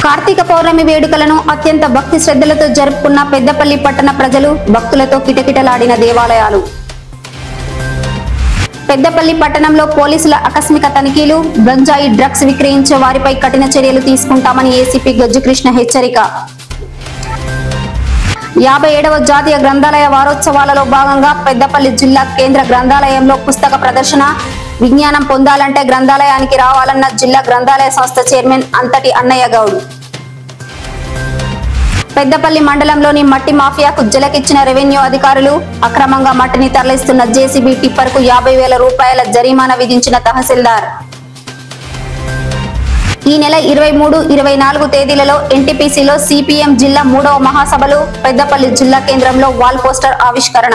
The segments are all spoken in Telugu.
కార్తీక పౌర్ణమి వేడుకలను అత్యంత భక్తి శ్రద్ధలతో జరుపుకున్న పెద్దపల్లి పట్టణ ప్రజలు భక్తులతో కిటకిటలాడిన దేవాలయాలు పెద్దపల్లి పట్టణంలో పోలీసుల ఆకస్మిక తనిఖీలు గంజాయి డ్రగ్స్ విక్రయించే వారిపై కఠిన చర్యలు తీసుకుంటామని ఏసీపీ గజ్జుకృష్ణ హెచ్చరిక యాభై ఏడవ జాతీయ గ్రంథాలయ వారోత్సవాలలో భాగంగా పెద్దపల్లి జిల్లా కేంద్ర గ్రంథాలయంలో పుస్తక ప్రదర్శన విజ్ఞానం పొందాలంటే గ్రంథాలయానికి రావాలన్న జిల్లా గ్రంథాలయ సంస్థ చైర్మన్ అంతటి అన్నయ్య గౌడ్ పెద్దపల్లి మండలంలోని మట్టి మాఫియాకు జలకిచ్చిన రెవెన్యూ అధికారులు అక్రమంగా మట్టిని తరలిస్తున్న జేసీబీ టిప్పర్కు యాభై వేల రూపాయల జరిమానా విధించిన తహసీల్దార్ ఈ నెల ఇరవై మూడు ఇరవై నాలుగు తేదీలలో ఎన్టీపీసీలో సిపిఎం జిల్లా మూడవ మహాసభలు పెద్దపల్లి జిల్లా కేంద్రంలో వాల్ పోస్టర్ ఆవిష్కరణ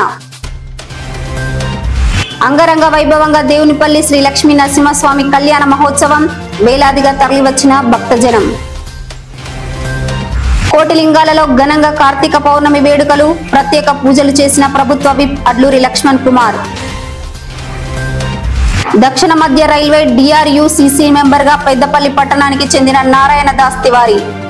అంగరంగ వైభవంగా దేవునిపల్లి శ్రీ లక్ష్మీ నరసింహస్వామి కళ్యాణ మహోత్సవం వేలాదిగా తరలివచ్చిన భక్తజనం కోటిలింగాలలో ఘనంగా కార్తీక పౌర్ణమి వేడుకలు ప్రత్యేక పూజలు చేసిన ప్రభుత్వ విప్ అడ్లూరి లక్ష్మణ్ కుమార్ దక్షిణ మధ్య రైల్వే డిఆర్యు సిసి మెంబర్ గా పెద్దపల్లి పట్టణానికి చెందిన నారాయణ దాస్ తివారీ